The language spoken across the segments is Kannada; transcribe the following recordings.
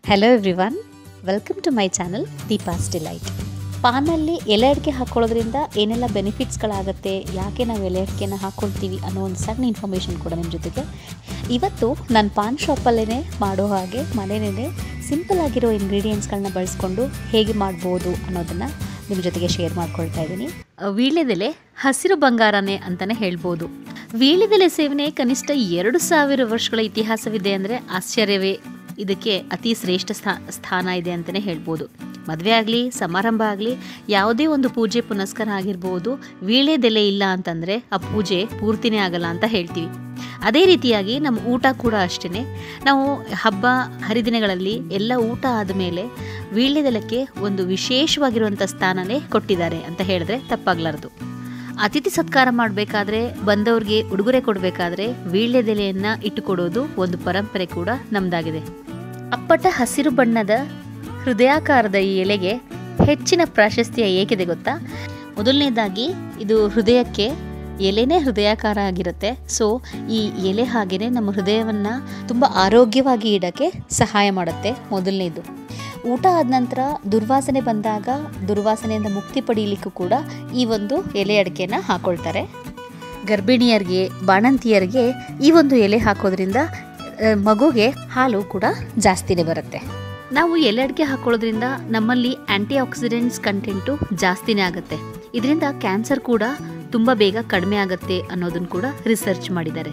hello everyone welcome to my channel Deepa's delight ಪಾನಲ್ಲಿ ಎಲೆ ಅಡಿಕೆ ಹಾಕ್ಕೊಳ್ಳೋದ್ರಿಂದ ಏನೆಲ್ಲ ಬೆನಿಫಿಟ್ಸ್ಗಳಾಗುತ್ತೆ ಯಾಕೆ ನಾವು ಎಲೆ ಅಡಿಕೆನ ಹಾಕ್ಕೊಳ್ತೀವಿ ಅನ್ನೋ ಒಂದು ಸಣ್ಣ ಇನ್ಫಾರ್ಮೇಷನ್ ಕೂಡ ನಿಮ್ಮ ಜೊತೆಗೆ ಇವತ್ತು ನಾನು ಪಾನ್ ಶಾಪಲ್ಲೇ ಮಾಡೋ ಹಾಗೆ ಮನೆಯಲ್ಲೇ ಸಿಂಪಲ್ ಆಗಿರೋ ಇಂಗ್ರೀಡಿಯೆಂಟ್ಸ್ಗಳನ್ನ ಬಳಸ್ಕೊಂಡು ಹೇಗೆ ಮಾಡ್ಬೋದು ಅನ್ನೋದನ್ನು ನಿಮ್ಮ ಜೊತೆಗೆ ಶೇರ್ ಮಾಡ್ಕೊಳ್ತಾ ಇದ್ದೀನಿ ವೀಳ್ಯದೆಲೆ ಹಸಿರು ಬಂಗಾರನೇ ಅಂತಲೇ ಹೇಳ್ಬೋದು ವೀಳ್ಯದೆಲೆ ಸೇವನೆ ಕನಿಷ್ಠ ಎರಡು ಸಾವಿರ ವರ್ಷಗಳ ಇತಿಹಾಸವಿದೆ ಅಂದರೆ ಆಶ್ಚರ್ಯವೇ ಇದಕ್ಕೆ ಅತಿ ಶ್ರೇಷ್ಠ ಸ್ಥಾ ಸ್ಥಾನ ಇದೆ ಅಂತಲೇ ಹೇಳ್ಬೋದು ಮದುವೆ ಆಗಲಿ ಸಮಾರಂಭ ಆಗಲಿ ಯಾವುದೇ ಒಂದು ಪೂಜೆ ಪುನಸ್ಕಾರ ಆಗಿರ್ಬೋದು ವೀಳ್ಯದೆಲೆ ಇಲ್ಲ ಅಂತಂದರೆ ಆ ಪೂಜೆ ಪೂರ್ತಿನೇ ಆಗಲ್ಲ ಅಂತ ಹೇಳ್ತೀವಿ ಅದೇ ರೀತಿಯಾಗಿ ನಮ್ಮ ಊಟ ಕೂಡ ಅಷ್ಟೇ ನಾವು ಹಬ್ಬ ಹರಿದಿನಗಳಲ್ಲಿ ಎಲ್ಲ ಊಟ ಆದಮೇಲೆ ವೀಳ್ಯದೆಲಕ್ಕೆ ಒಂದು ವಿಶೇಷವಾಗಿರುವಂಥ ಸ್ಥಾನನೇ ಕೊಟ್ಟಿದ್ದಾರೆ ಅಂತ ಹೇಳಿದ್ರೆ ತಪ್ಪಾಗ್ಲಾರ್ದು ಅತಿಥಿ ಸತ್ಕಾರ ಮಾಡಬೇಕಾದ್ರೆ ಬಂದವ್ರಿಗೆ ಉಡುಗೊರೆ ಕೊಡಬೇಕಾದ್ರೆ ವೀಳ್ಯದೆಲೆಯನ್ನು ಇಟ್ಟುಕೊಡೋದು ಒಂದು ಪರಂಪರೆ ಕೂಡ ನಮ್ಮದಾಗಿದೆ ಅಪ್ಪಟ ಹಸಿರು ಬಣ್ಣದ ಹೃದಯಾಕಾರದ ಈ ಎಲೆಗೆ ಹೆಚ್ಚಿನ ಪ್ರಾಶಸ್ತ್ಯ ಏಕಿದೆ ಗೊತ್ತಾ ಮೊದಲನೇದಾಗಿ ಇದು ಹೃದಯಕ್ಕೆ ಎಲೆನೇ ಹೃದಯಾಕಾರ ಆಗಿರುತ್ತೆ ಸೊ ಈ ಎಲೆ ಹಾಗೆಯೇ ನಮ್ಮ ಹೃದಯವನ್ನು ತುಂಬ ಆರೋಗ್ಯವಾಗಿ ಇಡೋಕ್ಕೆ ಸಹಾಯ ಮಾಡುತ್ತೆ ಮೊದಲನೇದು ಊಟ ಆದ ನಂತರ ದುರ್ವಾಸನೆ ಬಂದಾಗ ದುರ್ವಾಸನೆಯಿಂದ ಮುಕ್ತಿ ಪಡೀಲಿಕ್ಕೂ ಕೂಡ ಈ ಒಂದು ಎಲೆ ಅಡಿಕೆನ ಹಾಕೊಳ್ತಾರೆ ಗರ್ಭಿಣಿಯರಿಗೆ ಬಾಣಂತಿಯರಿಗೆ ಈ ಒಂದು ಎಲೆ ಹಾಕೋದ್ರಿಂದ ಆ, ಮಗುಗೆ ಹಾಲು ಕೂಡ ಜಾಸ್ತಿನೇ ಬರುತ್ತೆ ನಾವು ಎಲೆ ಅಡಿಕೆ ಹಾಕೊಳ್ಳೋದ್ರಿಂದ ನಮ್ಮಲ್ಲಿ ಆಂಟಿ ಆಕ್ಸಿಡೆಂಟ್ಸ್ ಕಂಟೆಂಟು ಜಾಸ್ತಿನೇ ಆಗುತ್ತೆ ಇದರಿಂದ ಕ್ಯಾನ್ಸರ್ ಕೂಡ ತುಂಬ ಬೇಗ ಕಡಿಮೆ ಆಗುತ್ತೆ ಅನ್ನೋದನ್ನು ಕೂಡ ರಿಸರ್ಚ್ ಮಾಡಿದ್ದಾರೆ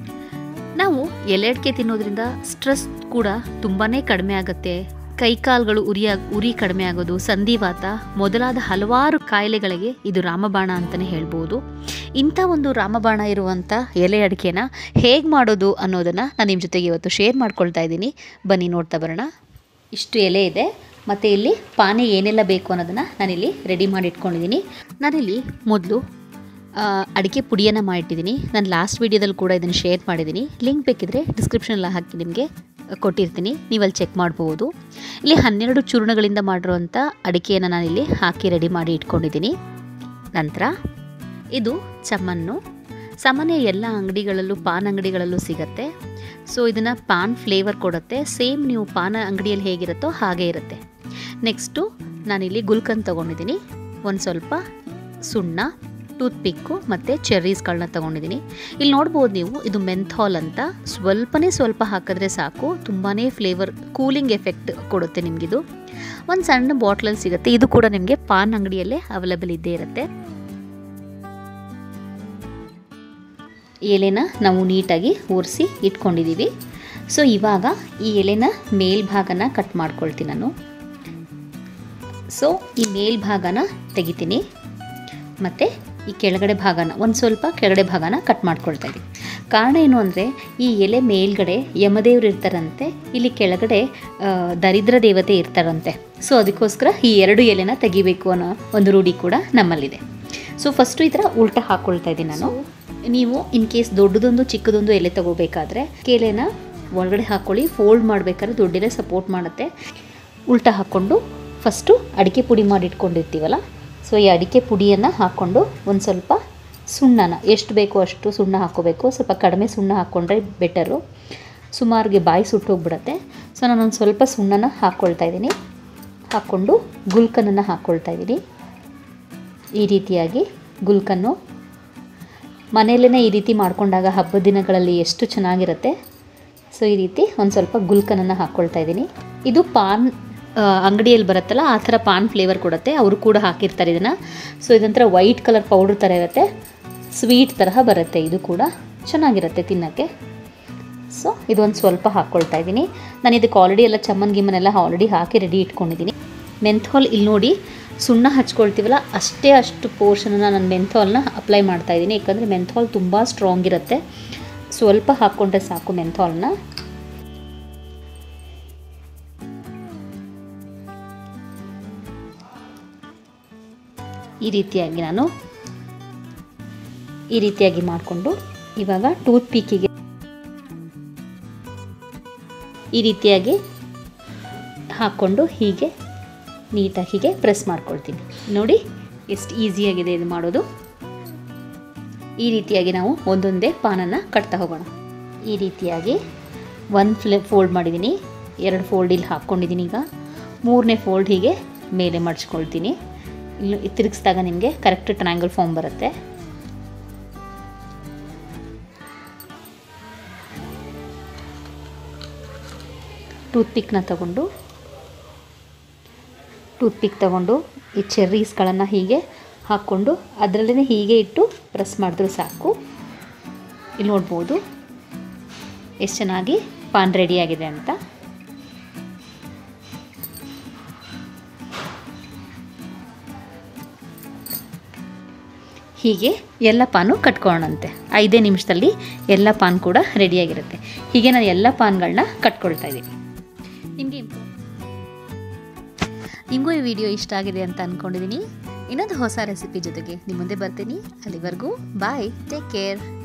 ನಾವು ಎಲೆ ಅಡಿಕೆ ತಿನ್ನೋದ್ರಿಂದ ಸ್ಟ್ರೆಸ್ ಕೂಡ ತುಂಬಾ ಕಡಿಮೆ ಆಗುತ್ತೆ ಕೈಕಾಲ್ಗಳು ಉರಿಯ ಉರಿ ಕಡಿಮೆ ಆಗೋದು ಸಂಧಿವಾತ ಮೊದಲಾದ ಹಲವಾರು ಕಾಯಿಲೆಗಳಿಗೆ ಇದು ರಾಮಬಾಣ ಅಂತಲೇ ಹೇಳ್ಬೋದು ಇಂಥ ಒಂದು ರಾಮಬಾಣ ಇರುವಂಥ ಎಲೆ ಅಡಿಕೆನ ಹೇಗೆ ಮಾಡೋದು ಅನ್ನೋದನ್ನು ನಾನು ನಿಮ್ಮ ಜೊತೆಗೆ ಇವತ್ತು ಶೇರ್ ಮಾಡ್ಕೊಳ್ತಾ ಇದ್ದೀನಿ ಬನ್ನಿ ನೋಡ್ತಾ ಬರೋಣ ಇಷ್ಟು ಎಲೆ ಇದೆ ಮತ್ತು ಇಲ್ಲಿ ಪಾನೆ ಏನೆಲ್ಲ ಬೇಕು ಅನ್ನೋದನ್ನು ನಾನಿಲ್ಲಿ ರೆಡಿ ಮಾಡಿ ಇಟ್ಕೊಂಡಿದ್ದೀನಿ ನಾನಿಲ್ಲಿ ಮೊದಲು ಅಡಿಕೆ ಪುಡಿಯನ್ನು ಮಾಡಿಟ್ಟಿದ್ದೀನಿ ನಾನು ಲಾಸ್ಟ್ ವೀಡಿಯೋದಲ್ಲಿ ಕೂಡ ಇದನ್ನು ಶೇರ್ ಮಾಡಿದ್ದೀನಿ ಲಿಂಕ್ ಬೇಕಿದ್ರೆ ಡಿಸ್ಕ್ರಿಪ್ಷನಲ್ಲಿ ಹಾಕಿ ನಿಮಗೆ ಕೊಟ್ಟಿರ್ತೀನಿ ನೀವು ಅಲ್ಲಿ ಚೆಕ್ ಮಾಡ್ಬೋದು ಇಲ್ಲಿ ಹನ್ನೆರಡು ಚೂರ್ಣಗಳಿಂದ ಮಾಡಿರುವಂಥ ಅಡಿಕೆಯನ್ನು ನಾನಿಲ್ಲಿ ಹಾಕಿ ರೆಡಿ ಮಾಡಿ ಇಟ್ಕೊಂಡಿದ್ದೀನಿ ನಂತರ ಇದು ಚಮ್ಮನ್ನು ಸಾಮಾನ್ಯ ಎಲ್ಲ ಅಂಗಡಿಗಳಲ್ಲೂ ಪಾನ್ ಅಂಗಡಿಗಳಲ್ಲೂ ಸಿಗತ್ತೆ ಸೊ ಇದನ್ನು ಪಾನ್ ಫ್ಲೇವರ್ ಕೊಡುತ್ತೆ ಸೇಮ್ ನೀವು ಪಾನ ಅಂಗಡಿಯಲ್ಲಿ ಹೇಗಿರುತ್ತೋ ಹಾಗೇ ಇರುತ್ತೆ ನೆಕ್ಸ್ಟು ನಾನಿಲ್ಲಿ ಗುಲ್ಕನ್ ತೊಗೊಂಡಿದ್ದೀನಿ ಒಂದು ಸ್ವಲ್ಪ ಸುಣ್ಣ ಟೂತ್ ಪಿಕ್ಕು ಮತ್ತು ಚೆರ್ರೀಸ್ಗಳನ್ನ ತೊಗೊಂಡಿದ್ದೀನಿ ಇಲ್ಲಿ ನೋಡ್ಬೋದು ನೀವು ಇದು ಮೆಂಥಾಲ್ ಅಂತ ಸ್ವಲ್ಪನೇ ಸ್ವಲ್ಪ ಹಾಕಿದ್ರೆ ಸಾಕು ತುಂಬಾ ಫ್ಲೇವರ್ ಕೂಲಿಂಗ್ ಎಫೆಕ್ಟ್ ಕೊಡುತ್ತೆ ನಿಮಗಿದು ಒಂದು ಸಣ್ಣ ಬಾಟ್ಲಲ್ಲಿ ಸಿಗುತ್ತೆ ಇದು ಕೂಡ ನಿಮಗೆ ಪಾನ್ ಅಂಗಡಿಯಲ್ಲೇ ಅವೈಲೇಬಲ್ ಇದ್ದೇ ಇರುತ್ತೆ ಎಲೆನ ನಾವು ನೀಟಾಗಿ ಒರೆಸಿ ಇಟ್ಕೊಂಡಿದ್ದೀವಿ ಸೊ ಇವಾಗ ಈ ಎಲೆನ ಮೇಲ್ಭಾಗನ ಕಟ್ ಮಾಡ್ಕೊಳ್ತೀನಿ ನಾನು ಸೊ ಈ ಮೇಲ್ಭಾಗನ ತೆಗಿತೀನಿ ಮತ್ತು ಈ ಕೆಳಗಡೆ ಭಾಗನ ಒಂದು ಸ್ವಲ್ಪ ಕೆಳಗಡೆ ಭಾಗನ ಕಟ್ ಮಾಡ್ಕೊಳ್ತಾ ಇದ್ದೀವಿ ಕಾರಣ ಏನು ಅಂದರೆ ಈ ಎಲೆ ಮೇಲ್ಗಡೆ ಯಮದೇವ್ರು ಇರ್ತಾರಂತೆ ಇಲ್ಲಿ ಕೆಳಗಡೆ ಆ, ದರಿದ್ರ ದೇವತೆ ಇರ್ತಾರಂತೆ ಸೊ ಅದಕ್ಕೋಸ್ಕರ ಈ ಎರಡು ಎಲೆನ ತೆಗಿಬೇಕು ಅನ್ನೋ ಒಂದು ರೂಢಿ ಕೂಡ ನಮ್ಮಲ್ಲಿದೆ ಸೊ ಫಸ್ಟು ಈ ಥರ ಉಲ್ಟ ಹಾಕ್ಕೊಳ್ತಾ ಇದ್ದೀನಿ ನಾನು ನೀವು ಇನ್ ಕೇಸ್ ದೊಡ್ಡದೊಂದು ಚಿಕ್ಕದೊಂದು ಎಲೆ ತಗೋಬೇಕಾದ್ರೆ ಎಲೆನ ಒಳಗಡೆ ಹಾಕ್ಕೊಳ್ಳಿ ಫೋಲ್ಡ್ ಮಾಡಬೇಕಾದ್ರೆ ದೊಡ್ಡೆಲೆ ಸಪೋರ್ಟ್ ಮಾಡುತ್ತೆ ಉಲ್ಟ ಹಾಕ್ಕೊಂಡು ಫಸ್ಟು ಅಡಿಕೆ ಪುಡಿ ಮಾಡಿ ಇಟ್ಕೊಂಡಿರ್ತೀವಲ್ಲ ಸೊ ಈ ಅಡಿಕೆ ಪುಡಿಯನ್ನು ಹಾಕ್ಕೊಂಡು ಒಂದು ಸ್ವಲ್ಪ ಸುಣ್ಣನ ಎಷ್ಟು ಬೇಕೋ ಅಷ್ಟು ಸುಣ್ಣ ಹಾಕ್ಕೋಬೇಕು ಸ್ವಲ್ಪ ಕಡಿಮೆ ಸುಣ್ಣ ಹಾಕ್ಕೊಂಡ್ರೆ ಬೆಟರು ಸುಮಾರಿಗೆ ಬಾಯಿ ಸುಟ್ಟೋಗ್ಬಿಡತ್ತೆ ಸೊ ನಾನೊಂದು ಸ್ವಲ್ಪ ಸುಣ್ಣನ ಹಾಕ್ಕೊಳ್ತಾ ಇದ್ದೀನಿ ಹಾಕ್ಕೊಂಡು ಗುಲ್ಕನನ್ನು ಹಾಕ್ಕೊಳ್ತಾ ಇದ್ದೀನಿ ಈ ರೀತಿಯಾಗಿ ಗುಲ್ಕನ್ನು ಮನೆಯಲ್ಲೇ ಈ ರೀತಿ ಮಾಡ್ಕೊಂಡಾಗ ಹಬ್ಬದ ದಿನಗಳಲ್ಲಿ ಎಷ್ಟು ಚೆನ್ನಾಗಿರುತ್ತೆ ಸೊ ಈ ರೀತಿ ಒಂದು ಸ್ವಲ್ಪ ಗುಲ್ಕನನ್ನು ಹಾಕ್ಕೊಳ್ತಾ ಇದ್ದೀನಿ ಇದು ಪಾನ್ ಆ, ಅಂಗಡಿಯಲ್ಲಿ ಬರುತ್ತಲ್ಲ ಆ ಥರ ಪಾನ್ ಫ್ಲೇವರ್ ಕೊಡುತ್ತೆ ಅವರು ಕೂಡ ಹಾಕಿರ್ತಾರೆ ಇದನ್ನು ಸೊ ಇದೊಂಥರ ವೈಟ್ ಕಲರ್ ಪೌಡ್ರ್ ಥರ ಇರುತ್ತೆ ಸ್ವೀಟ್ ತರಹ ಬರುತ್ತೆ ಇದು ಕೂಡ ಚೆನ್ನಾಗಿರುತ್ತೆ ತಿನ್ನೋಕ್ಕೆ ಸೊ ಇದೊಂದು ಸ್ವಲ್ಪ ಹಾಕ್ಕೊಳ್ತಾ ಇದ್ದೀನಿ ನಾನು ಇದಕ್ಕೆ ಆಲ್ರೆಡಿ ಎಲ್ಲ ಚಮ್ಮನ್ ಗಿಮ್ಮನೆಲ್ಲ ಆಲ್ರೆಡಿ ಹಾಕಿ ರೆಡಿ ಇಟ್ಕೊಂಡಿದ್ದೀನಿ ಮೆಂಥಾಲ್ ಇಲ್ಲಿ ನೋಡಿ ಸುಣ್ಣ ಹಚ್ಕೊಳ್ತೀವಲ್ಲ ಅಷ್ಟೇ ಅಷ್ಟು ಪೋರ್ಷನನ್ನು ನಾನು ಮೆಂಥಾಲ್ನ ಅಪ್ಲೈ ಮಾಡ್ತಾ ಇದ್ದೀನಿ ಯಾಕಂದರೆ ಮೆಂಥಾಲ್ ತುಂಬ ಸ್ಟ್ರಾಂಗ್ ಇರುತ್ತೆ ಸ್ವಲ್ಪ ಹಾಕ್ಕೊಂಡ್ರೆ ಸಾಕು ಮೆಂಥಾಲ್ನ ಈ ರೀತಿಯಾಗಿ ನಾನು ಈ ರೀತಿಯಾಗಿ ಮಾಡಿಕೊಂಡು ಇವಾಗ ಟೂತ್ ಪೀಕಿಗೆ ಈ ರೀತಿಯಾಗಿ ಹಾಕ್ಕೊಂಡು ಹೀಗೆ ನೀಟಾಗಿ ಹೀಗೆ ಪ್ರೆಸ್ ಮಾಡ್ಕೊಳ್ತೀನಿ ನೋಡಿ ಎಷ್ಟು ಈಸಿಯಾಗಿದೆ ಇದು ಮಾಡೋದು ಈ ರೀತಿಯಾಗಿ ನಾವು ಒಂದೊಂದೇ ಪಾನನ್ನು ಕಟ್ತಾ ಹೋಗೋಣ ಈ ರೀತಿಯಾಗಿ ಒಂದು ಫ್ಲೆ ಫೋಲ್ಡ್ ಮಾಡಿದ್ದೀನಿ ಎರಡು ಫೋಲ್ಡ್ ಇಲ್ಲಿ ಹಾಕ್ಕೊಂಡಿದ್ದೀನಿ ಈಗ ಮೂರನೇ ಫೋಲ್ಡ್ ಹೀಗೆ ಮೇಲೆ ಮಡ್ಚ್ಕೊಳ್ತೀನಿ ಇಲ್ಲಿ ತಿರುಗಿಸಿದಾಗ ನಿಮಗೆ ಕರೆಕ್ಟ್ ಟ್ರಯಾಂಗಲ್ ಫಾರ್ಮ್ ಬರುತ್ತೆ ಟೂತ್ಪಿಕ್ನ ತಗೊಂಡು ಟೂತ್ಪಿಕ್ ತಗೊಂಡು ಈ ಚೆರ್ರೀಸ್ಗಳನ್ನು ಹೀಗೆ ಹಾಕ್ಕೊಂಡು ಅದರಲ್ಲೇ ಹೀಗೆ ಇಟ್ಟು ಪ್ರೆಸ್ ಮಾಡಿದ್ರೂ ಸಾಕು ಇಲ್ಲಿ ನೋಡ್ಬೋದು ಎಷ್ಟು ಚೆನ್ನಾಗಿ ಪಾನ್ ರೆಡಿಯಾಗಿದೆ ಅಂತ ಹೀಗೆ ಎಲ್ಲ ಪಾನು ಕಟ್ಕೊಳ್ಳೋಣಂತೆ ಐದೇ ನಿಮಿಷದಲ್ಲಿ ಎಲ್ಲ ಪಾನ್ ಕೂಡ ರೆಡಿಯಾಗಿರುತ್ತೆ ಹೀಗೆ ನಾನು ಎಲ್ಲ ಪಾನ್ಗಳನ್ನ ಕಟ್ಕೊಳ್ತಾ ಇದ್ದೀನಿ ನಿಮಗೆ ನಿಮಗೂ ಈ ವಿಡಿಯೋ ಇಷ್ಟ ಆಗಿದೆ ಅಂತ ಅಂದ್ಕೊಂಡಿದ್ದೀನಿ ಇನ್ನೊಂದು ಹೊಸ ರೆಸಿಪಿ ಜೊತೆಗೆ ನಿಮ್ಮ ಮುಂದೆ ಬರ್ತೀನಿ ಅಲ್ಲಿವರೆಗೂ ಬಾಯ್ ಟೇಕ್ ಕೇರ್